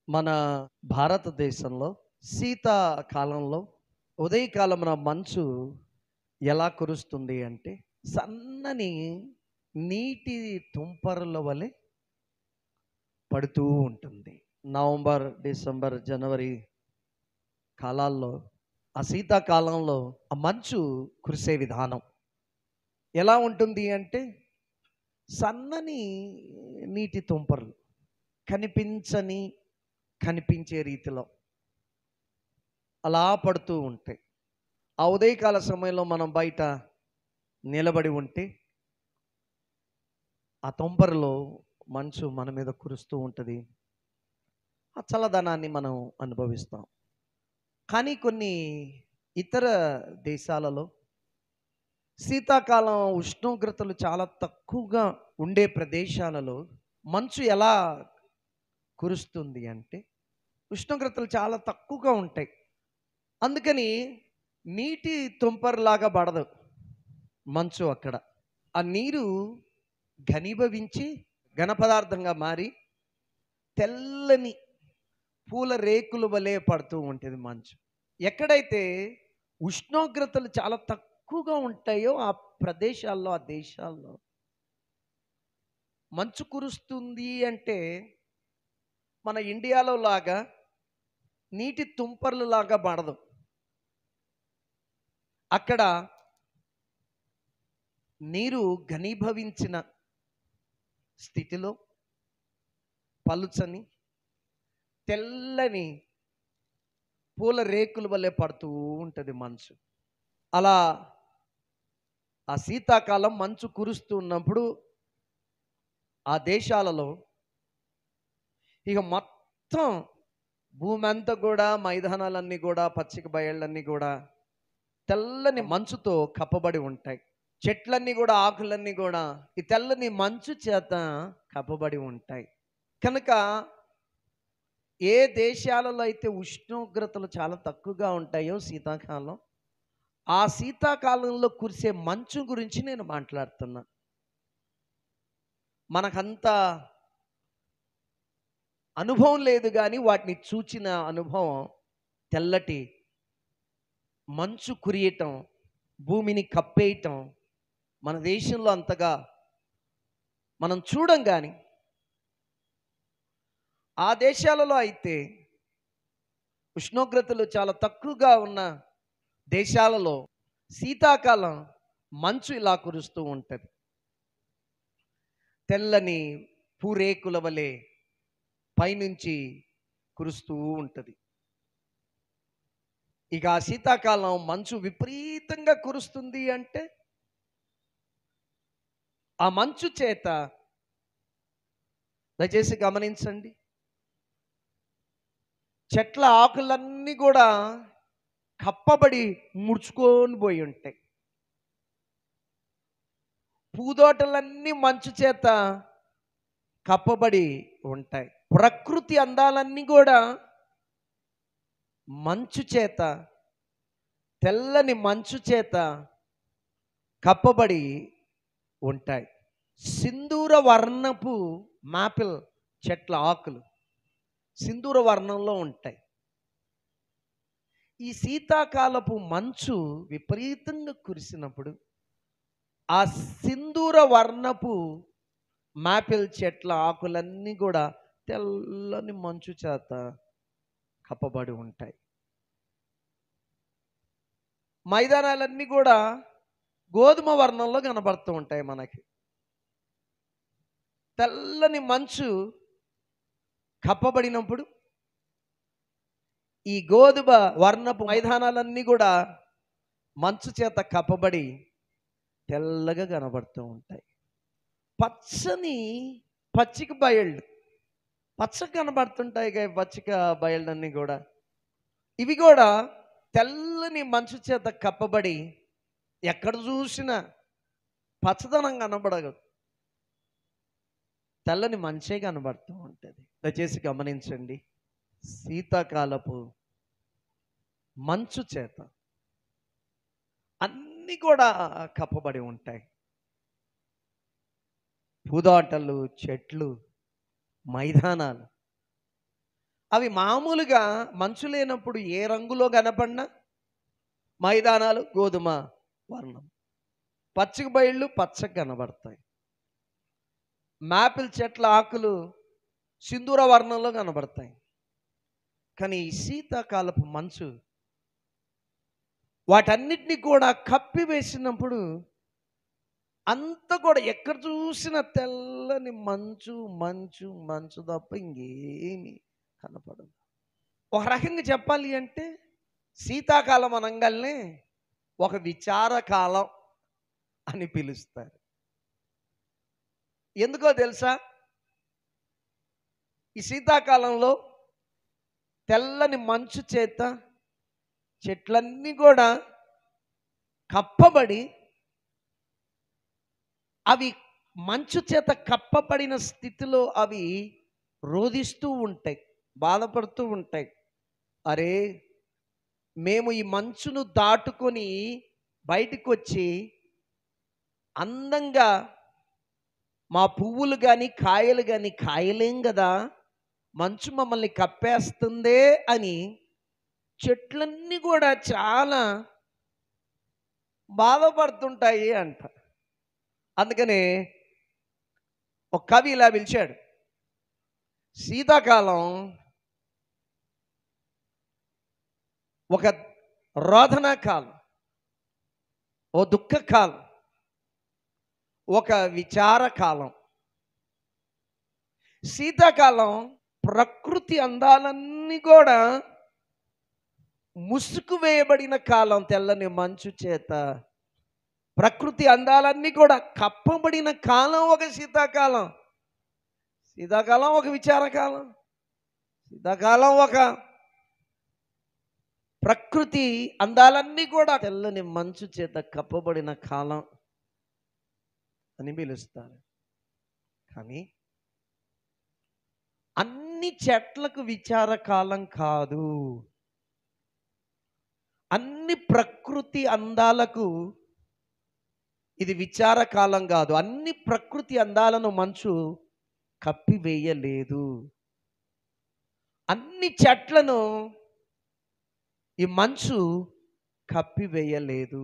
మన భారతదేశంలో శీతాకాలంలో ఉదయకాలమున మంచు ఎలా కురుస్తుంది అంటే సన్నని నీటి తుంపరుల వలె పడుతూ ఉంటుంది నవంబర్ డిసెంబర్ జనవరి కాలాల్లో ఆ శీతాకాలంలో ఆ మంచు కురిసే విధానం ఎలా ఉంటుంది అంటే సన్నని నీటి తుంపర్లు కనిపించని కనిపించే రీతిలో అలా పడుతూ ఉంటాయి ఆ ఉదయకాల సమయంలో మనం బయట నిలబడి ఉంటే ఆ తుంపరలో మంచు మన మీద కురుస్తూ ఉంటుంది ఆ చల్లదనాన్ని మనం అనుభవిస్తాం కానీ కొన్ని ఇతర దేశాలలో శీతాకాలం ఉష్ణోగ్రతలు చాలా తక్కువగా ఉండే ప్రదేశాలలో మంచు ఎలా కురుస్తుంది అంటే ఉష్ణోగ్రతలు చాలా తక్కువగా ఉంటాయి అందుకని నీటి తుంపర్లాగా పడదు మంచు అక్కడ ఆ నీరు ఘనీభవించి ఘన పదార్థంగా మారి తెల్లని పూల రేకుల వలె పడుతూ ఉంటుంది మంచు ఎక్కడైతే ఉష్ణోగ్రతలు చాలా తక్కువగా ఉంటాయో ఆ ప్రదేశాల్లో ఆ దేశాల్లో మంచు కురుస్తుంది అంటే మన ఇండియాలో లాగా నీటి తుంపర్లు లాగా పడదు అక్కడ నీరు ఘనీభవించిన స్థితిలో పలుచని తెల్లని పూల రేకుల వల్లే పడుతూ ఉంటుంది మంచు అలా ఆ శీతాకాలం మంచు కురుస్తున్నప్పుడు ఆ దేశాలలో ఇక మొత్తం భూమి అంతా కూడా మైదానాలన్నీ కూడా పచ్చిక బయళ్ళన్నీ కూడా తెల్లని మంచుతో కప్పబడి ఉంటాయి చెట్లన్నీ కూడా ఆకులన్నీ కూడా ఈ తెల్లని మంచు చేత కప్పబడి ఉంటాయి కనుక ఏ దేశాలలో అయితే ఉష్ణోగ్రతలు చాలా తక్కువగా ఉంటాయో శీతాకాలం ఆ శీతాకాలంలో కురిసే మంచు గురించి నేను మాట్లాడుతున్నా మనకంత అనుభవం లేదు కానీ వాటిని చూచిన అనుభవం తెల్లటి మంచు కురియటం భూమిని కప్పేయటం మన దేశంలో అంతగా మనం చూడం కానీ ఆ దేశాలలో అయితే ఉష్ణోగ్రతలు చాలా తక్కువగా ఉన్న దేశాలలో శీతాకాలం మంచు ఇలా కురుస్తూ ఉంటుంది తెల్లని పూరేకుల వలె పైనుంచి కురుస్తూ ఉంటుంది ఇక ఆ శీతాకాలం మంచు విపరీతంగా కురుస్తుంది అంటే ఆ మంచు చేత దయచేసి గమనించండి చెట్ల ఆకులన్నీ కూడా కప్పబడి ముడుచుకొని పోయి ఉంటాయి పూదోటలన్నీ మంచు చేత కప్పబడి ఉంటాయి ప్రకృతి అందాలన్నీ కూడా మంచు చేత తెల్లని మంచు చేత కప్పబడి ఉంటాయి సింధూర వర్ణపు మాపిల్ చెట్ల ఆకులు సింధూర వర్ణంలో ఉంటాయి ఈ శీతాకాలపు మంచు విపరీతంగా కురిసినప్పుడు ఆ సింధూర వర్ణపు మాపిల్ చెట్ల ఆకులన్నీ కూడా తెల్లని మంచు చేత కప్పబడి ఉంటాయి మైదానాలన్నీ కూడా గోధుమ వర్ణంలో కనబడుతూ ఉంటాయి మనకి తెల్లని మంచు కప్పబడినప్పుడు ఈ గోధుమ వర్ణపు మైదానాలన్నీ కూడా మంచు చేత కప్పబడి తెల్లగా కనబడుతూ ఉంటాయి పచ్చని పచ్చిక బయళ్ళు పచ్చ కనబడుతుంటాయి కదా పచ్చిక బయళ్ళన్నీ కూడా ఇవి కూడా తెల్లని మంచు చేత కప్పబడి ఎక్కడ చూసినా పచ్చదనం కనబడదు తెల్లని మంచే కనబడుతూ ఉంటుంది దయచేసి గమనించండి శీతాకాలపు మంచు చేత అన్నీ కూడా కప్పబడి ఉంటాయి పూదాటలు చెట్లు మైదానాలు అవి మామూలుగా మంచు లేనప్పుడు ఏ రంగులో కనపడినా మైదానాలు గోధుమ వర్ణం పచ్చిక బయళ్ళు పచ్చగా కనబడతాయి మాపిల్ చెట్ల ఆకులు సింధూర వర్ణంలో కనబడతాయి కానీ ఈ శీతాకాలపు మంచు వాటన్నిటిని కూడా కప్పి వేసినప్పుడు అంత కూడా ఎక్కడ చూసిన తెల్లని మంచు మంచు మంచు తప్ప ఇంకేమి కనపడదు ఒక రకంగా చెప్పాలి అంటే శీతాకాలం అనగానే ఒక విచారకాలం అని పిలుస్తారు ఎందుకో తెలుసా ఈ శీతాకాలంలో తెల్లని మంచు చేత చెట్లన్నీ కూడా కప్పబడి అవి మంచు చేత కప్పబడిన స్థితిలో అవి రోధిస్తూ ఉంటాయి బాధపడుతూ ఉంటాయి అరే మేము ఈ మంచును దాటుకొని బయటికి వచ్చి అందంగా మా పువ్వులు కానీ కాయలు కానీ కాయలేం కదా మంచు మమ్మల్ని కప్పేస్తుందే అని చెట్లన్నీ కూడా చాలా బాధపడుతుంటాయి అంట అందుకని ఒక కవి ఇలా పిలిచాడు శీతాకాలం ఒక రోదన కాలం ఓ దుఃఖ కాలం ఒక విచార కాలం శీతాకాలం ప్రకృతి అందాలన్నీ కూడా ముసుగు వేయబడిన కాలం తెల్లని మంచు చేత ప్రకృతి అందాలన్నీ కూడా కప్పబడిన కాలం ఒక శీతాకాలం శీతాకాలం ఒక విచారకాలం శీతాకాలం ఒక ప్రకృతి అందాలన్నీ కూడా తెల్లని మంచు చేత కప్పబడిన కాలం అని పిలుస్తారు కానీ అన్ని చెట్లకు విచార కాలం కాదు అన్ని ప్రకృతి అందాలకు ఇది విచార కాలం కాదు అన్ని ప్రకృతి అందాలను మంచు కప్పివేయలేదు అన్ని చెట్లను ఈ మంచు కప్పివేయలేదు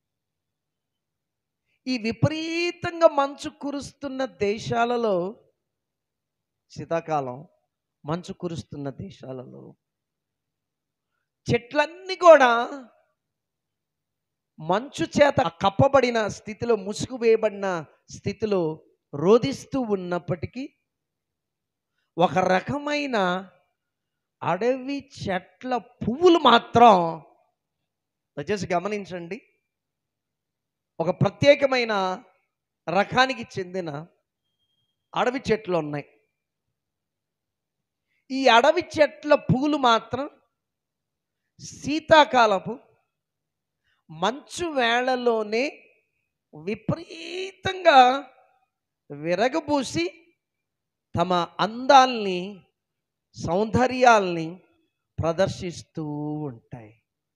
ఈ విపరీతంగా మంచు కురుస్తున్న దేశాలలో శీతాకాలం మంచు కురుస్తున్న దేశాలలో చెట్లన్నీ కూడా మంచు చేత కప్పబడిన స్థితిలో ముసుగు వేయబడిన స్థితిలో రోధిస్తూ ఉన్నప్పటికీ ఒక రకమైన అడవి చెట్ల పువ్వులు మాత్రం దయచేసి గమనించండి ఒక ప్రత్యేకమైన రకానికి చెందిన అడవి చెట్లు ఉన్నాయి ఈ అడవి చెట్ల పువ్వులు మాత్రం శీతాకాలపు మంచు వేళలోనే విపరీతంగా విరగబూసి తమ అందాల్ని సౌందర్యాల్ని ప్రదర్శిస్తూ ఉంటాయి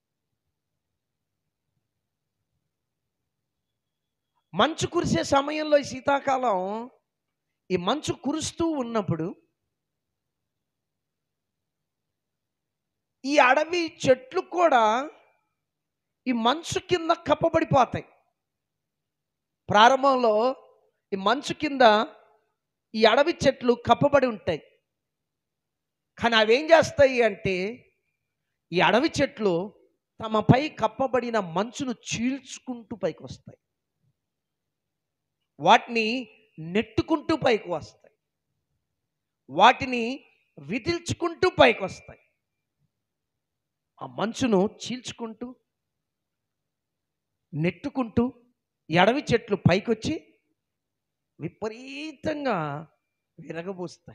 మంచు కురిసే సమయంలో ఈ శీతాకాలం ఈ మంచు కురుస్తూ ఉన్నప్పుడు ఈ అడవి చెట్లు కూడా ఈ మంచు కింద కప్పబడిపోతాయి ప్రారంభంలో ఈ మంచు కింద ఈ అడవి చెట్లు కప్పబడి ఉంటాయి కానీ అవి ఏం చేస్తాయి అంటే ఈ అడవి చెట్లు తమపై కప్పబడిన మంచును చీల్చుకుంటూ పైకి వస్తాయి వాటిని నెట్టుకుంటూ పైకి వస్తాయి వాటిని విదిల్చుకుంటూ పైకి వస్తాయి ఆ మంచును చీల్చుకుంటూ నెట్టుకుంటూ ఈ అడవి చెట్లు పైకొచ్చి విపరీతంగా విరగబూస్తాయి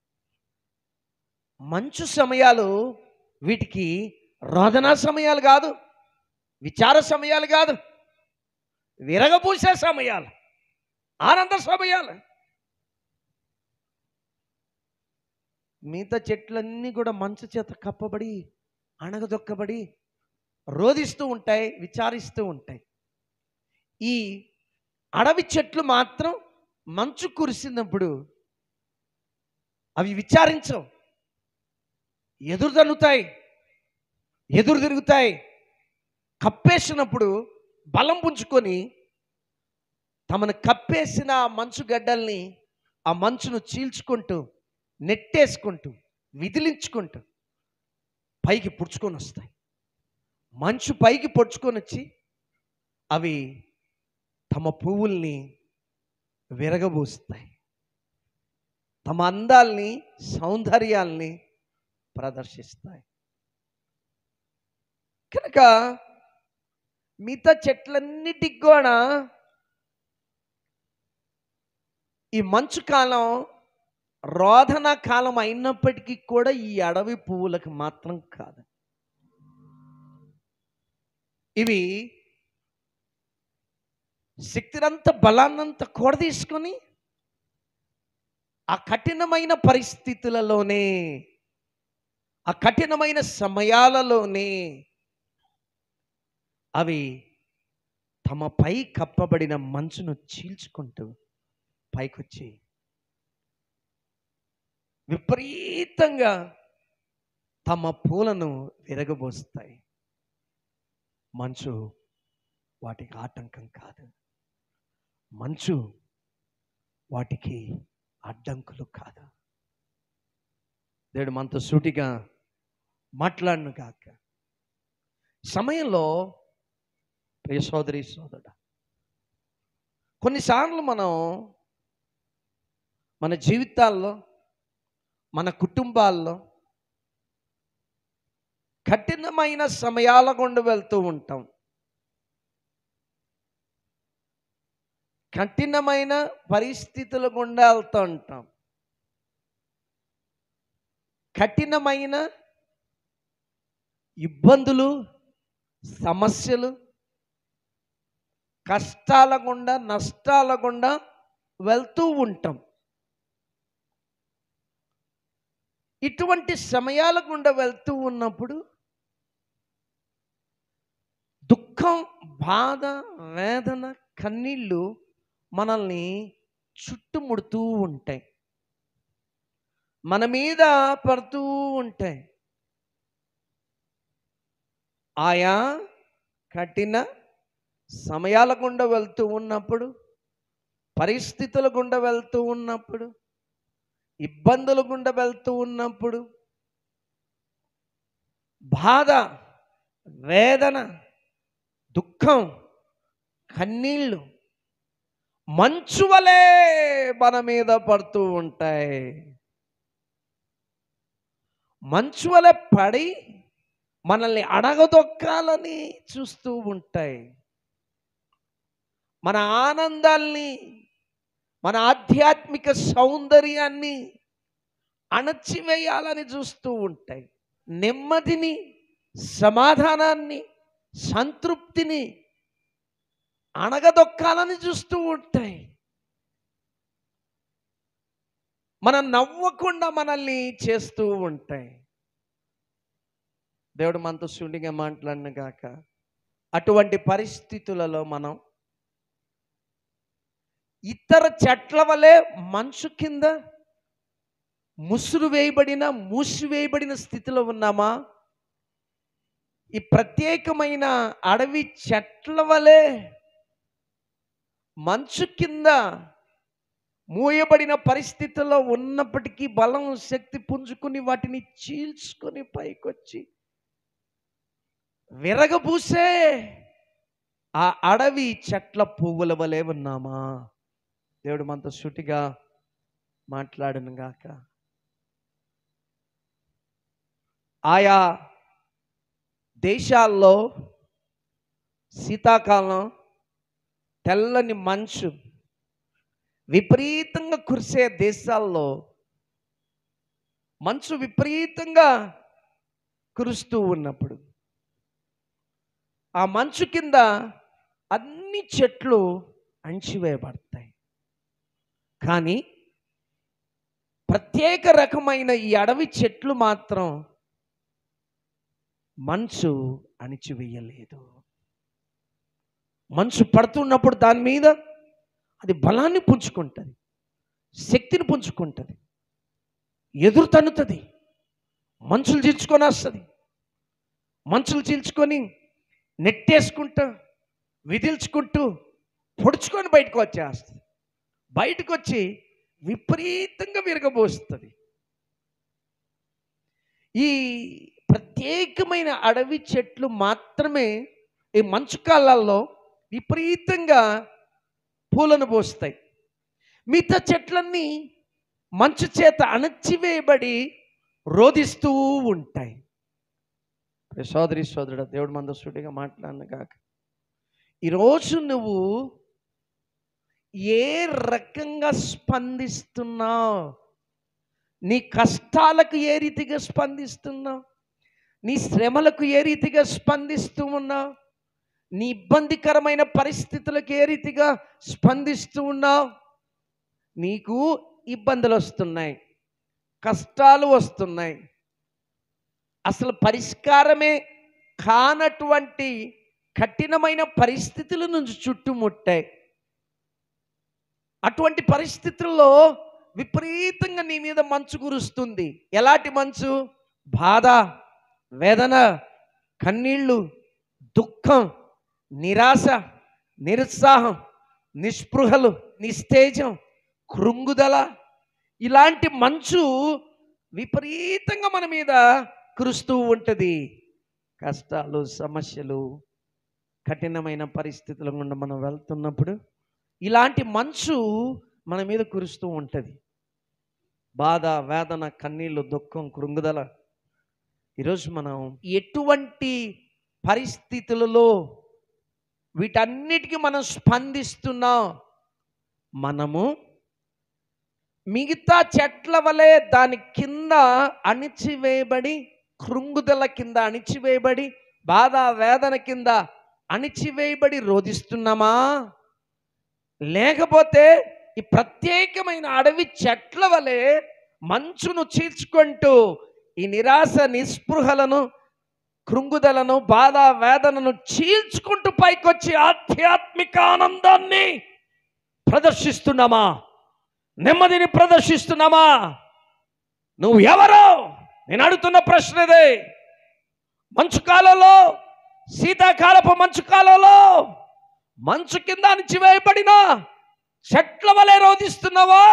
మంచు సమయాలు వీటికి రోదనా సమయాలు కాదు విచార సమయాలు కాదు విరగబూసే సమయాలు ఆనంద సమయాలు మిగతా చెట్లన్నీ కూడా మంచు చేత కప్పబడి అణగదొక్కబడి రోధిస్తూ ఉంటాయి విచారిస్తూ ఉంటాయి ఈ అడవి చెట్లు మాత్రం మంచు కురిసినప్పుడు అవి విచారించవు ఎదురు తన్నుతాయి ఎదురు తిరుగుతాయి కప్పేసినప్పుడు బలం పుంజుకొని తమను కప్పేసిన ఆ మంచు గడ్డల్ని ఆ మంచును చీల్చుకుంటూ నెట్టేసుకుంటూ విదిలించుకుంటూ పైకి పుడుచుకొని వస్తాయి మంచు పైకి పొడుచుకొని వచ్చి అవి తమ పువ్వుల్ని విరగబూస్తాయి తమ అందాల్ని సౌందర్యాల్ని ప్రదర్శిస్తాయి కనుక మిగతా చెట్లన్నిటికి కూడా ఈ మంచు కాలం రోదన కాలం అయినప్పటికీ కూడా ఈ అడవి పువ్వులకు మాత్రం కాదు ఇవి శక్తినంత బలాన్నంత కూడ తీసుకొని ఆ కఠినమైన పరిస్థితులలోనే ఆ కఠినమైన సమయాలలోనే అవి తమపై కప్పబడిన మంచును చీల్చుకుంటూ పైకొచ్చి విపరీతంగా తమ పూలను విరగబోస్తాయి మంచు వాటికి ఆటంకం కాదు మంచు వాటికి అడ్డంకులు కాదు దేవుడు మనతో సూటిగా మాట్లాడను కాక సమయంలో ప్రియ సోదరి సోదరుడ కొన్నిసార్లు మనం మన జీవితాల్లో మన కుటుంబాల్లో కఠినమైన సమయాల గుండా వెళ్తూ ఉంటాం కఠినమైన పరిస్థితుల గుండా వెళ్తూ ఉంటాం కఠినమైన ఇబ్బందులు సమస్యలు కష్టాల గుండా నష్టాల గుండా వెళ్తూ ఉంటాం ఇటువంటి సమయాల గుండా వెళ్తూ ఉన్నప్పుడు దుఃఖం బాధ వేదన కన్నీళ్ళు మనల్ని చుట్టుముడుతూ ఉంటాయి మన మీద పడుతూ ఉంటాయి ఆయా కఠిన సమయాల గుండా వెళ్తూ ఉన్నప్పుడు పరిస్థితుల గుండా వెళ్తూ ఉన్నప్పుడు ఇబ్బందుల గుండా వెళ్తూ ఉన్నప్పుడు బాధ వేదన దుఃఖం కన్నీళ్ళు మంచు వలె మన మీద పడుతూ ఉంటాయి మంచు వలె పడి మనల్ని అడగదొక్కాలని చూస్తూ ఉంటాయి మన ఆనందాల్ని మన ఆధ్యాత్మిక సౌందర్యాన్ని అణచివేయాలని చూస్తూ ఉంటాయి నెమ్మదిని సమాధానాన్ని సంతృప్తిని అణగదొక్కాలని చూస్తూ ఉంటాయి మనం నవ్వకుండా మనల్ని చేస్తూ ఉంటాయి దేవుడు మనతో శూన్యంగా మాట్లాడిన గాక అటువంటి పరిస్థితులలో మనం ఇతర చెట్ల వలె మంచు కింద ముసురు వేయబడిన మూసివేయబడిన స్థితిలో ఉన్నామా ఈ ప్రత్యేకమైన అడవి చెట్ల వలె మంచు కింద మూయబడిన పరిస్థితుల్లో ఉన్నప్పటికీ బలం శక్తి పుంజుకుని వాటిని చీల్చుకొని పైకొచ్చి విరగబూసే ఆ అడవి చెట్ల పువ్వుల వలె ఉన్నామా దేవుడు మనతో శుటిగా మాట్లాడను గాక ఆయా దేశాల్లో శీతాకాలం తెల్లని మంచు విపరీతంగా కురిసే దేశాల్లో మంచు విపరీతంగా కురుస్తూ ఉన్నప్పుడు ఆ మంచు కింద అన్ని చెట్లు అణిచివేయబడతాయి కానీ ప్రత్యేక రకమైన ఈ అడవి చెట్లు మాత్రం మంచు అణిచివేయలేదు మంచు పడుతున్నప్పుడు దాని మీద అది బలాన్ని పుంజుకుంటుంది శక్తిని పుంజుకుంటుంది ఎదురు తన్నుతుంది మంచులు చీల్చుకొని వస్తుంది మంచులు చీల్చుకొని నెట్టేసుకుంటూ విదిల్చుకుంటూ పొడుచుకొని బయటకు వచ్చేస్తుంది బయటకు వచ్చి విపరీతంగా విరగబోస్తుంది ఈ ప్రత్యేకమైన అడవి చెట్లు మాత్రమే ఈ మంచు కాలాల్లో విపరీతంగా పూలను పోస్తాయి మిగతా చెట్లన్నీ మంచు చేత అణచివేయబడి రోధిస్తూ ఉంటాయి ప్రియ సోదరి సోదరుడు దేవుడు మందసుడిగా మాట్లాడిన కాక ఈరోజు నువ్వు ఏ రకంగా స్పందిస్తున్నావు నీ కష్టాలకు ఏ రీతిగా స్పందిస్తున్నావు నీ శ్రమలకు ఏ రీతిగా స్పందిస్తూ ఉన్నావు నీ ఇబ్బందికరమైన పరిస్థితులకు ఏ రీతిగా స్పందిస్తూ ఉన్నావు నీకు ఇబ్బందులు వస్తున్నాయి కష్టాలు వస్తున్నాయి అసలు పరిష్కారమే కానటువంటి కఠినమైన పరిస్థితుల నుంచి చుట్టుముట్టాయి అటువంటి పరిస్థితుల్లో విపరీతంగా నీ మీద మంచు కురుస్తుంది ఎలాంటి మంచు బాధ వేదన కన్నీళ్ళు దుఃఖం నిరాశ నిరుత్సాహం నిస్పృహలు నిస్తేజం కృంగుదల ఇలాంటి మంచు విపరీతంగా మన మీద కురుస్తూ ఉంటుంది కష్టాలు సమస్యలు కఠినమైన పరిస్థితుల గుండా మనం వెళ్తున్నప్పుడు ఇలాంటి మంచు మన మీద కురుస్తూ ఉంటుంది బాధ వేదన కన్నీళ్ళు దుఃఖం కృంగుదల ఈరోజు మనం ఎటువంటి పరిస్థితులలో వీటన్నిటికీ మనం స్పందిస్తున్నాం మనము మిగతా చెట్ల వలె దాని కింద అణిచివేయబడి కృంగుదల కింద అణిచివేయబడి బాధ వేదన కింద అణిచివేయబడి రోధిస్తున్నామా లేకపోతే ఈ ప్రత్యేకమైన అడవి చెట్ల వలె మంచును చీల్చుకుంటూ ఈ నిరాశ నిస్పృహలను కృంగుదలను బాధ వేదనను చీల్చుకుంటూ పైకొచ్చి ఆధ్యాత్మిక ఆనందాన్ని ప్రదర్శిస్తున్నామా నెమ్మదిని ప్రదర్శిస్తున్నామా నువ్వు ఎవరు నేను అడుగుతున్న ప్రశ్న ఇదే మంచు కాలంలో శీతాకాలపు మంచు కాలంలో మంచు కింద అణిచివేయబడిన చెట్ల వలె రోధిస్తున్నావా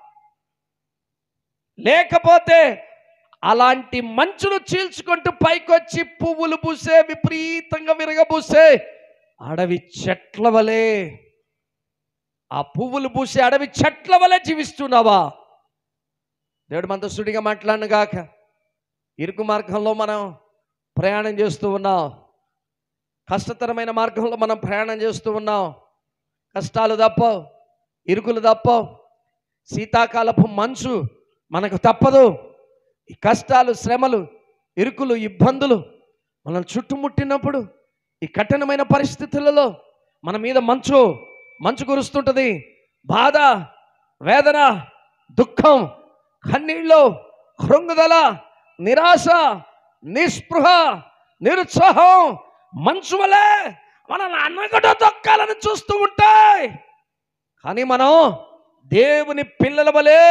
లేకపోతే అలాంటి మంచును చీల్చుకుంటూ పైకొచ్చి పువ్వులు పూసే విపరీతంగా విరగబూసే అడవి చెట్ల వలె ఆ పువ్వులు పూసే అడవి చెట్ల వలె జీవిస్తున్నావా దేవుడు మనతో సుడిగా మాట్లాడిన గాక ఇరుకు మార్గంలో మనం ప్రయాణం చేస్తూ ఉన్నాం కష్టతరమైన మార్గంలో మనం ప్రయాణం చేస్తూ ఉన్నాం కష్టాలు తప్పవు ఇరుకులు తప్పవు శీతాకాలపు మంచు మనకు తప్పదు ఈ కష్టాలు శ్రమలు ఇరుకులు ఇబ్బందులు మనల్ని చుట్టుముట్టినప్పుడు ఈ కఠినమైన పరిస్థితులలో మన మీద మంచు మంచు కురుస్తుంటుంది బాధ వేదన దుఃఖం కన్నీళ్ళు కృంగుదల నిరాశ నిస్పృహ నిరుత్సాహం మంచు వలె మనల్ని అన్నగడ దొక్కాలని చూస్తూ ఉంటాయి కానీ మనం దేవుని పిల్లల వలె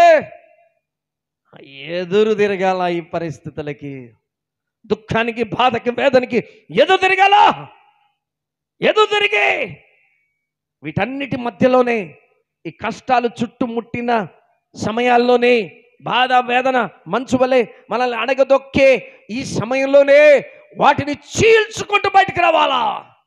ఎదురు తిరగాల ఈ పరిస్థితులకి దుఃఖానికి బాధకి వేదనకి ఎదురు తిరగాల ఎదురు తిరిగి వీటన్నిటి మధ్యలోనే ఈ కష్టాలు చుట్టుముట్టిన సమయాల్లోనే బాధ వేదన మంచు వలె మనల్ని అడగదొక్కే ఈ సమయంలోనే వాటిని చీల్చుకుంటూ బయటికి రావాలా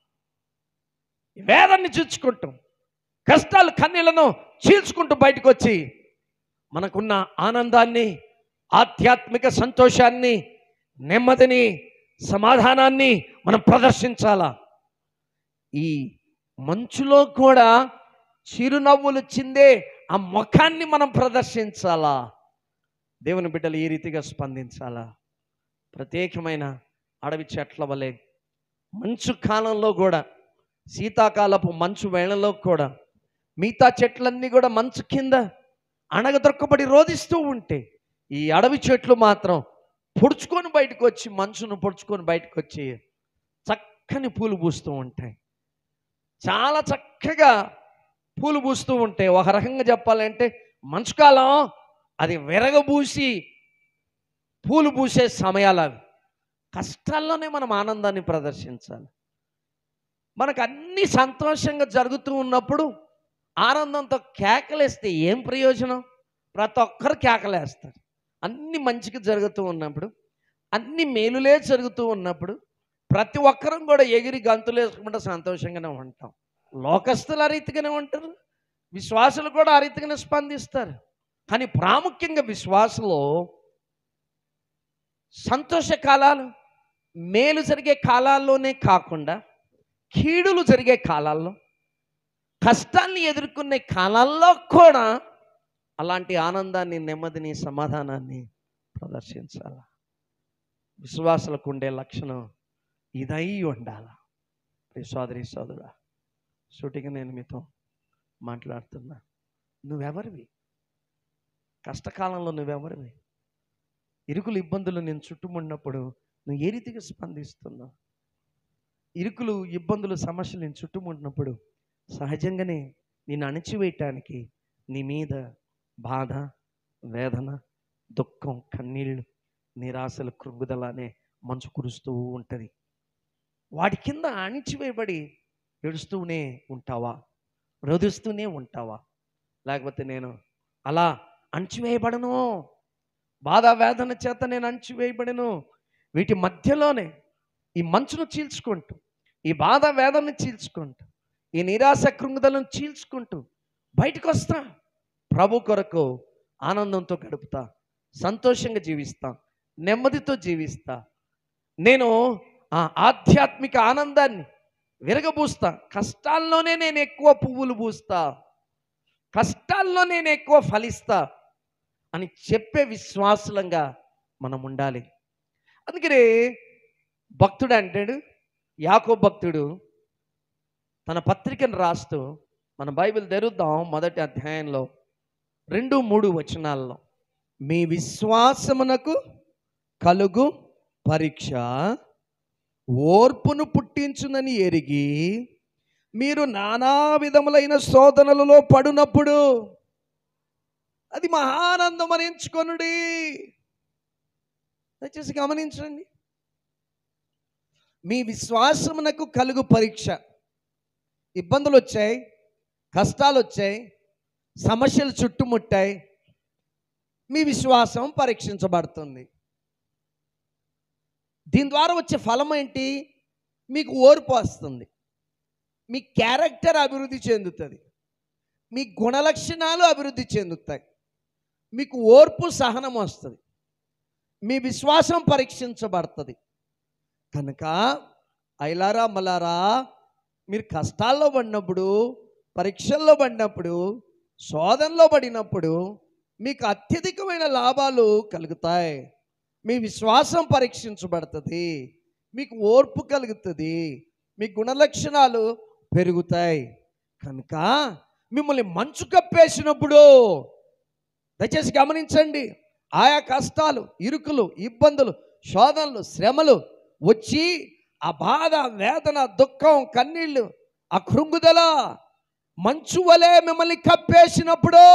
ఈ వేదన్ని చీల్చుకుంటాం కష్టాలు కన్నీళ్లను చీల్చుకుంటూ బయటకు వచ్చి మనకున్న ఆనందాన్ని ఆధ్యాత్మిక సంతోషాన్ని నెమ్మదిని సమాధానాన్ని మనం ప్రదర్శించాలా ఈ మంచులో కూడా చిరునవ్వులు చిందే ఆ ముఖాన్ని మనం ప్రదర్శించాలా దేవుని బిడ్డలు ఈ రీతిగా స్పందించాలా ప్రత్యేకమైన అడవి చెట్ల వలె మంచు కాలంలో కూడా శీతాకాలపు మంచు వేళలో కూడా మిగతా చెట్లన్నీ కూడా మంచు కింద అణగదొక్కబడి రోధిస్తూ ఉంటే ఈ అడవి చెట్లు మాత్రం పొడుచుకొని బయటకు వచ్చి మంచును పొడుచుకొని బయటకు వచ్చి చక్కని పూలు పూస్తూ ఉంటాయి చాలా చక్కగా పూలు పూస్తూ ఉంటాయి ఒక రకంగా చెప్పాలంటే మంచుకాలం అది విరగబూసి పూలు పూసే సమయాలు అవి కష్టాల్లోనే మనం ఆనందాన్ని ప్రదర్శించాలి మనకు అన్ని సంతోషంగా జరుగుతూ ఉన్నప్పుడు ఆనందంతో కేకలేస్తే ఏం ప్రయోజనం ప్రతి ఒక్కరు కేకలేస్తారు అన్ని మంచిగా జరుగుతూ ఉన్నప్పుడు అన్ని మేలులే జరుగుతూ ఉన్నప్పుడు ప్రతి ఒక్కరం కూడా ఎగిరి గంతులు వేసుకుంటే సంతోషంగానే ఉంటాం లోకస్తులు ఆ రీతిగానే ఉంటారు విశ్వాసులు కూడా ఆ రీతిగానే స్పందిస్తారు కానీ ప్రాముఖ్యంగా విశ్వాసలో సంతోష కాలాలు మేలు జరిగే కాలాల్లోనే కాకుండా కీడులు జరిగే కాలాల్లో కష్టాన్ని ఎదుర్కొనే కాలాల్లో కూడా అలాంటి ఆనందాన్ని నెమ్మదిని సమాధానాన్ని ప్రదర్శించాలి విశ్వాసులకు ఉండే లక్షణం ఇదై ఉండాల ప్రియ సోదరి సోదరుడా సూటిగా నేను మీతో మాట్లాడుతున్నా నువ్వెవరివి కష్టకాలంలో నువ్వెవరివి ఇరుకులు ఇబ్బందులు నేను చుట్టుమున్నప్పుడు నువ్వు ఏ రీతిగా స్పందిస్తున్నావు ఇరుకులు ఇబ్బందులు సమస్యలు నేను చుట్టుముట్టినప్పుడు సహజంగానే నేను అణిచివేయటానికి నీ మీద బాధ వేదన దుఃఖం కన్నీళ్ళు నిరాశలు కృంగుదల అనే మంచు కురుస్తూ ఉంటుంది వాటి కింద అణిచివేయబడి ఏడుస్తూనే ఉంటావా రోధిస్తూనే ఉంటావా లేకపోతే నేను అలా అణిచివేయబడను బాధ వేదన చేత నేను అణిచివేయబడను వీటి మధ్యలోనే ఈ మంచును చీల్చుకుంటూ ఈ బాధ వేదనను చీల్చుకుంటూ ఈ నిరాశ కృంగుదలను చీల్చుకుంటూ బయటకు వస్తా ప్రభు కొరకు ఆనందంతో గడుపుతా సంతోషంగా జీవిస్తా నెమ్మదితో జీవిస్తా నేను ఆ ఆధ్యాత్మిక ఆనందాన్ని విరగబూస్తా కష్టాల్లోనే నేను ఎక్కువ పువ్వులు పూస్తా కష్టాల్లో నేను ఎక్కువ ఫలిస్తా అని చెప్పే విశ్వాసులంగా మనం ఉండాలి అందుకనే భక్తుడు అంటాడు యాకో భక్తుడు తన పత్రికను రాస్తూ మన బైబిల్ తెరుద్దాం మొదటి అధ్యాయంలో రెండు మూడు వచనాల్లో మీ విశ్వాసమునకు కలుగు పరీక్ష ఓర్పును పుట్టించునని ఎరిగి మీరు నానా విధములైన శోధనలలో పడునప్పుడు అది మహానందం అని ఎంచుకొనుడి దయచేసి గమనించండి మీ విశ్వాసమునకు కలుగు పరీక్ష ఇబ్బందులు వచ్చాయి కష్టాలు వచ్చాయి సమస్యలు చుట్టుముట్టాయి మీ విశ్వాసం పరీక్షించబడుతుంది దీని ద్వారా వచ్చే ఫలం ఏంటి మీకు ఓర్పు వస్తుంది మీ క్యారెక్టర్ అభివృద్ధి చెందుతుంది మీ గుణలక్షణాలు అభివృద్ధి చెందుతాయి మీకు ఓర్పు సహనం వస్తుంది మీ విశ్వాసం పరీక్షించబడుతుంది కనుక ఐలారా మలారా మీరు కష్టాల్లో పడినప్పుడు పరీక్షల్లో పడినప్పుడు శోధనలో పడినప్పుడు మీకు అత్యధికమైన లాభాలు కలుగుతాయి మీ విశ్వాసం పరీక్షించబడుతుంది మీకు ఓర్పు కలుగుతుంది మీ గుణలక్షణాలు పెరుగుతాయి కనుక మిమ్మల్ని మంచు కప్పేసినప్పుడు దయచేసి గమనించండి ఆయా కష్టాలు ఇరుకులు ఇబ్బందులు శోధనలు శ్రమలు వచ్చి ఆ బాధ వేదన దుఃఖం కన్నీళ్ళు ఆ కృంగుదల మంచు వలె మిమ్మల్ని కప్పేసినప్పుడు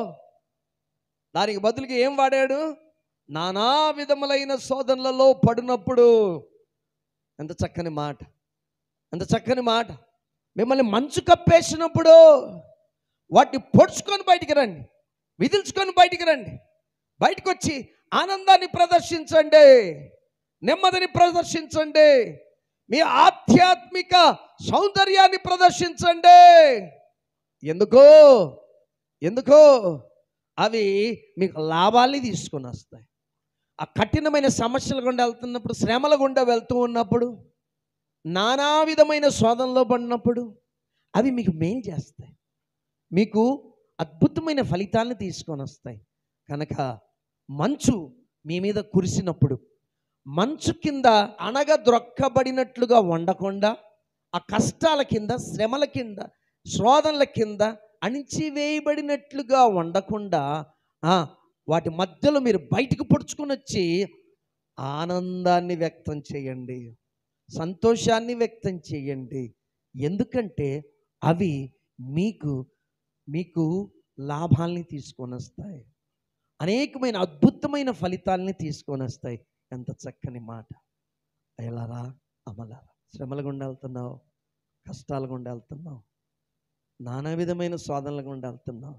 దానికి బదులుగా ఏం వాడాడు నానా విధములైన శోధనలలో పడినప్పుడు ఎంత చక్కని మాట ఎంత చక్కని మాట మిమ్మల్ని మంచు కప్పేసినప్పుడు వాటిని పొడుచుకొని బయటికి రండి విదిల్చుకొని బయటికి రండి బయటకు వచ్చి ఆనందాన్ని ప్రదర్శించండి నెమ్మదిని ప్రదర్శించండి మీ ఆధ్యాత్మిక సౌందర్యాన్ని ప్రదర్శించండి ఎందుకో ఎందుకో అవి మీకు లాభాల్ని తీసుకొని వస్తాయి ఆ కఠినమైన సమస్యల గుండా వెళ్తున్నప్పుడు శ్రమల గుండా వెళ్తూ ఉన్నప్పుడు నానా విధమైన శోధనలో పడినప్పుడు అవి మీకు మేలు చేస్తాయి మీకు అద్భుతమైన ఫలితాలను తీసుకొని వస్తాయి కనుక మంచు మీ మీద కురిసినప్పుడు మంచు కింద అణగద్రొక్కబడినట్లుగా ఉండకుండా ఆ కష్టాల కింద శ్రమల కింద శోధనల కింద అణిచివేయబడినట్లుగా ఉండకుండా ఆ, వాటి మధ్యలో మీరు బయటకు పొడుచుకొని వచ్చి ఆనందాన్ని వ్యక్తం చేయండి సంతోషాన్ని వ్యక్తం చేయండి ఎందుకంటే అవి మీకు మీకు లాభాల్ని తీసుకొని వస్తాయి అనేకమైన అద్భుతమైన ఫలితాలని తీసుకొని వస్తాయి ఎంత చక్కని మాట అయ్యలారా అమలారా శ్రమల గుండా వెళ్తున్నావు కష్టాల గుండా వెళ్తున్నావు నానా విధమైన శోధనల గుండా వెళ్తున్నావు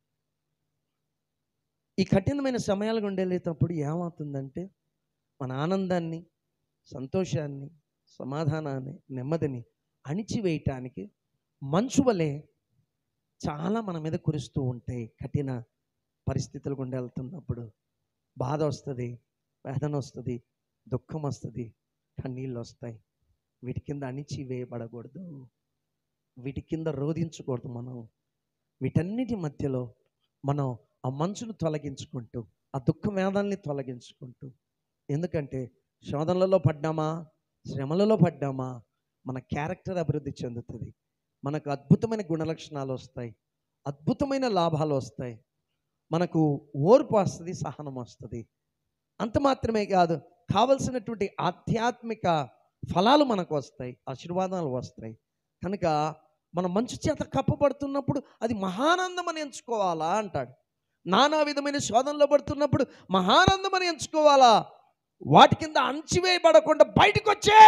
ఈ కఠినమైన సమయాల గుండా వెళ్ళేటప్పుడు ఏమవుతుందంటే మన ఆనందాన్ని సంతోషాన్ని సమాధానాన్ని నెమ్మదిని అణిచివేయటానికి మంచు వలె చాలా మన మీద కురుస్తూ ఉంటాయి కఠిన పరిస్థితులు గుండా వెళ్తున్నప్పుడు బాధ వస్తుంది వేదన వస్తుంది దుఃఖం వస్తుంది కన్నీళ్ళు వస్తాయి వీటి కింద అణిచి వేయబడకూడదు వీటి కింద రోధించకూడదు మనం వీటన్నిటి మధ్యలో మనం ఆ మంచును తొలగించుకుంటూ ఆ దుఃఖ వేదాల్ని తొలగించుకుంటూ ఎందుకంటే శోధనలలో పడ్డామా శ్రమలలో పడ్డామా మన క్యారెక్టర్ అభివృద్ధి చెందుతుంది మనకు అద్భుతమైన గుణలక్షణాలు వస్తాయి అద్భుతమైన లాభాలు వస్తాయి మనకు ఓర్పు వస్తుంది సహనం వస్తుంది అంత మాత్రమే కాదు కావలసినటువంటి ఆధ్యాత్మిక ఫలాలు మనకు వస్తాయి ఆశీర్వాదాలు వస్తాయి కనుక మన మంచు చేత కప్పబడుతున్నప్పుడు అది మహానందం అని ఎంచుకోవాలా అంటాడు నానా విధమైన శోధనలో పడుతున్నప్పుడు మహానందం అని ఎంచుకోవాలా వాటి కింద అంచివేయబడకుండా బయటకు వచ్చే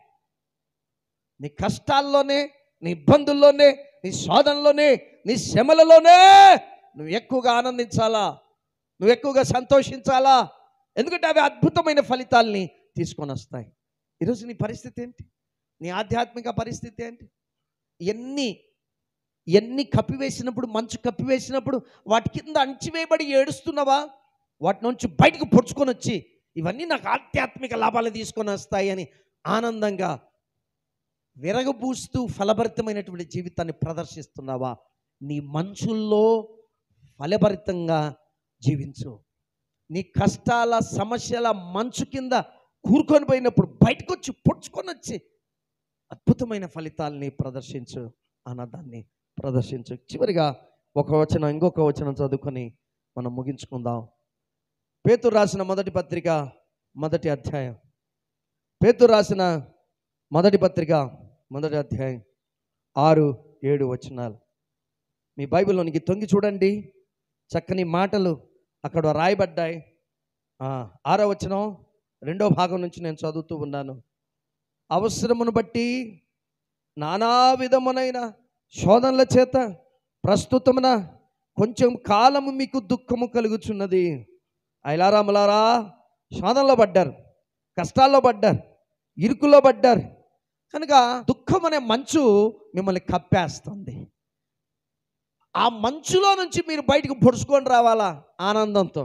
నీ కష్టాల్లోనే నీ ఇబ్బందుల్లోనే నీ శోధనలోనే నీ శ్రమలలోనే నువ్వు ఎక్కువగా ఆనందించాలా నువ్వు ఎక్కువగా సంతోషించాలా ఎందుకంటే అవి అద్భుతమైన ఫలితాల్ని తీసుకొని వస్తాయి ఈరోజు నీ పరిస్థితి ఏంటి నీ ఆధ్యాత్మిక పరిస్థితి ఏంటి ఎన్ని ఎన్ని కప్పివేసినప్పుడు మంచు కప్పివేసినప్పుడు వాటి కింద అణిచివేయబడి ఏడుస్తున్నావా వాటి నుంచి బయటకు పొడుచుకొని వచ్చి ఇవన్నీ నాకు ఆధ్యాత్మిక లాభాలు తీసుకొని వస్తాయి అని ఆనందంగా విరగబూస్తూ ఫలభరితమైనటువంటి జీవితాన్ని ప్రదర్శిస్తున్నావా నీ మంచుల్లో ఫలభరితంగా జీవించు నీ కష్టాల సమస్యల మంచు కింద కూరుకొని పోయినప్పుడు బయటకు వచ్చి పొడుచుకొని వచ్చి అద్భుతమైన ఫలితాల్ని ప్రదర్శించు అన్నదాన్ని ప్రదర్శించు చివరిగా ఒక వచనం ఇంకొక వచనం చదువుకొని మనం ముగించుకుందాం పేతురు రాసిన మొదటి పత్రిక మొదటి అధ్యాయం పేతురు రాసిన మొదటి పత్రిక మొదటి అధ్యాయం ఆరు ఏడు వచనాలు మీ బైబిల్లోనికి తొంగి చూడండి చక్కని మాటలు అక్కడ రాయబడ్డాయి ఆ, ఆరో వచనం రెండో భాగం నుంచి నేను చదువుతూ ఉన్నాను అవసరమును బట్టి నానా విధమునైన శోధనల చేత ప్రస్తుతమున కొంచెం కాలము మీకు దుఃఖము కలుగుచున్నది ఐలారాములారా శోధనలో పడ్డారు కష్టాల్లో పడ్డారు ఇరుకులో పడ్డారు కనుక దుఃఖం అనే మంచు మిమ్మల్ని కప్పేస్తుంది ఆ మంచులో నుంచి మీరు బయటకు పొడుచుకొని రావాలా ఆనందంతో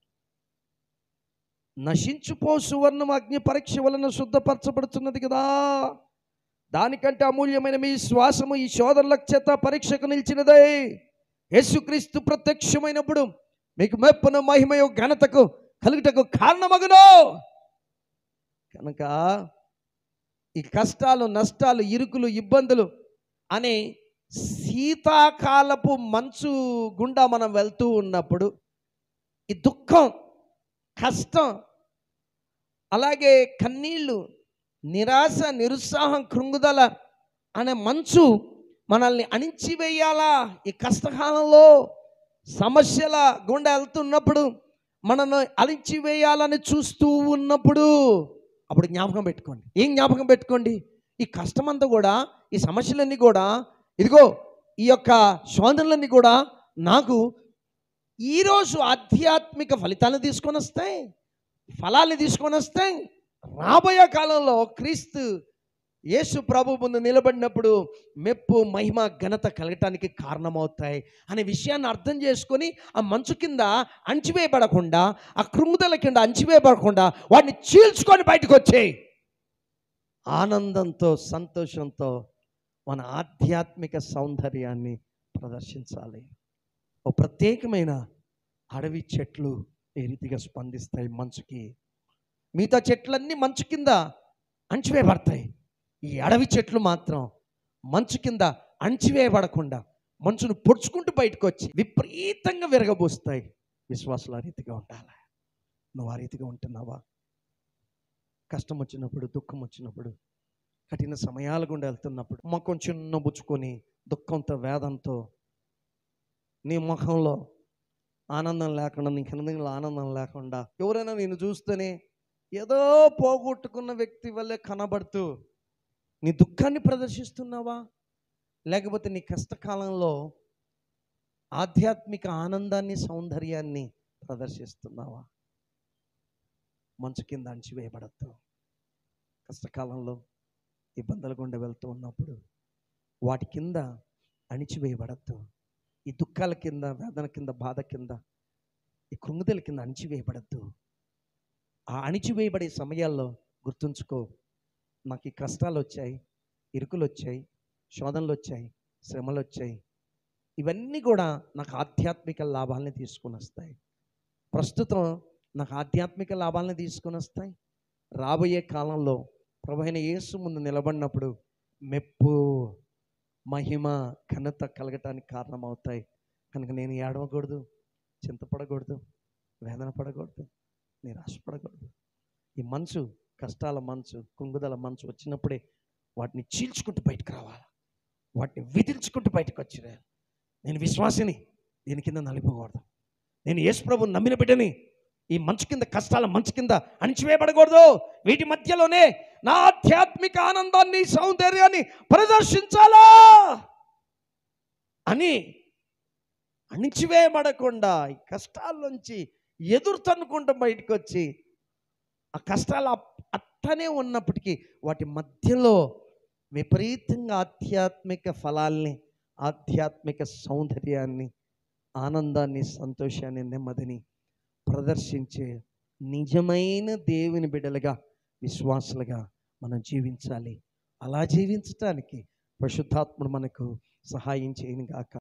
నశించుపో సువర్ణం అగ్ని పరీక్ష వలన శుద్ధపరచబడుతున్నది కదా దానికంటే అమూల్యమైన మీ శ్వాసము ఈ శోధనల చేత పరీక్షకు నిలిచినదే యేసుక్రీస్తు ప్రత్యక్షమైనప్పుడు మీకు మెప్పును మహిమయు ఘనతకు కలుగుటకు కారణమగును కనుక ఈ కష్టాలు నష్టాలు ఇరుకులు ఇబ్బందులు అనే శీతాకాలపు మంచు గుండా మనం వెళ్తూ ఉన్నప్పుడు ఈ దుఃఖం కష్టం అలాగే కన్నీళ్ళు నిరాశ నిరుత్సాహం కృంగుదల అనే మంచు మనల్ని అణించివేయాలా ఈ కష్టకాలంలో సమస్యల గుండా వెళ్తున్నప్పుడు మనను అణించివేయాలని చూస్తూ ఉన్నప్పుడు అప్పుడు జ్ఞాపకం పెట్టుకోండి ఏం జ్ఞాపకం పెట్టుకోండి ఈ కష్టమంతా కూడా ఈ సమస్యలన్నీ కూడా ఇదిగో ఈ యొక్క శోధనలన్నీ కూడా నాకు ఈరోజు ఆధ్యాత్మిక ఫలితాలను తీసుకొని వస్తాయి ఫలాన్ని తీసుకొని వస్తాయి రాబోయే కాలంలో క్రీస్తు యేసు ప్రభు ముందు నిలబడినప్పుడు మెప్పు మహిమ ఘనత కలగటానికి కారణమవుతాయి అనే విషయాన్ని అర్థం చేసుకొని ఆ మంచు కింద అంచివేయబడకుండా ఆ కృంగుదల కింద అంచివేయబడకుండా వాడిని చీల్చుకొని బయటకు వచ్చేయి ఆనందంతో సంతోషంతో మన ఆధ్యాత్మిక సౌందర్యాన్ని ప్రదర్శించాలి ఓ ప్రత్యేకమైన అడవి చెట్లు ఏ రీతిగా స్పందిస్తాయి మంచుకి మిగతా చెట్లన్నీ మంచు కింద అణచివేయబడతాయి ఈ అడవి చెట్లు మాత్రం మంచు కింద అణచివేయబడకుండా మంచును పొడుచుకుంటూ బయటకు వచ్చి విపరీతంగా విరగబోస్తాయి విశ్వాసులు ఆ రీతిగా ఉండాలి నువ్వు ఆ రీతిగా ఉంటున్నావా కష్టం వచ్చినప్పుడు దుఃఖం వచ్చినప్పుడు కఠిన సమయాల గుండా వెళ్తున్నప్పుడు ముఖం చిన్న బుచ్చుకొని దుఃఖంతో వేదంతో నీ ముఖంలో ఆనందం లేకుండా నీ హృదయంలో ఆనందం లేకుండా ఎవరైనా నేను చూస్తేనే ఏదో పోగొట్టుకున్న వ్యక్తి వల్లే కనబడుతూ నీ దుఃఖాన్ని ప్రదర్శిస్తున్నావా లేకపోతే నీ కష్టకాలంలో ఆధ్యాత్మిక ఆనందాన్ని సౌందర్యాన్ని ప్రదర్శిస్తున్నావా మంచు కింద అణిచివేయబడద్దు కష్టకాలంలో ఇబ్బందులు గుండా వెళ్తూ ఉన్నప్పుడు వాటి కింద అణిచివేయబడద్దు ఈ దుఃఖాల కింద వేదన కింద బాధ కింద ఈ కృంగుదల కింద అణిచివేయబడద్దు ఆ అణిచివేయబడే సమయాల్లో గుర్తుంచుకో నాకు ఈ కష్టాలు వచ్చాయి ఇరుకులు వచ్చాయి శోధనలు వచ్చాయి శ్రమలు వచ్చాయి ఇవన్నీ కూడా నాకు ఆధ్యాత్మిక లాభాలని తీసుకొని వస్తాయి ప్రస్తుతం నాకు ఆధ్యాత్మిక లాభాలని తీసుకొని వస్తాయి రాబోయే కాలంలో ప్రభు అయిన యేసు ముందు నిలబడినప్పుడు మెప్పు మహిమ ఘనత కలగటానికి కారణమవుతాయి కనుక నేను ఏడవకూడదు చింతపడకూడదు వేదన పడకూడదు నిరాశపడకూడదు ఈ మనసు కష్టాల మనసు కుంగుదల మనసు వచ్చినప్పుడే వాటిని చీల్చుకుంటూ బయటకు రావాలి వాటిని విధించుకుంటూ బయటకు వచ్చిరా నేను విశ్వాసిని దీని కింద నలిపోకూడదు నేను యేసు ప్రభు నమ్మిన బిడ్డని ఈ మంచు కింద కష్టాల మంచు కింద అణిచివేయబడకూడదు వీటి మధ్యలోనే నా ఆధ్యాత్మిక ఆనందాన్ని సౌందర్యాన్ని ప్రదర్శించాలా అని అణిచివేయబడకుండా ఈ కష్టాల్లోంచి ఎదురు తన్నుకుంటూ బయటకు వచ్చి ఆ కష్టాలు అప్- అట్టనే ఉన్నప్పటికీ వాటి మధ్యలో విపరీతంగా ఆధ్యాత్మిక ఫలాల్ని ఆధ్యాత్మిక సౌందర్యాన్ని ఆనందాన్ని సంతోషాన్ని నెమ్మదిని ప్రదర్శించే నిజమైన దేవుని బిడ్డలుగా విశ్వాసులుగా మనం జీవించాలి అలా జీవించటానికి పరిశుద్ధాత్ముడు మనకు సహాయం చేయను గాక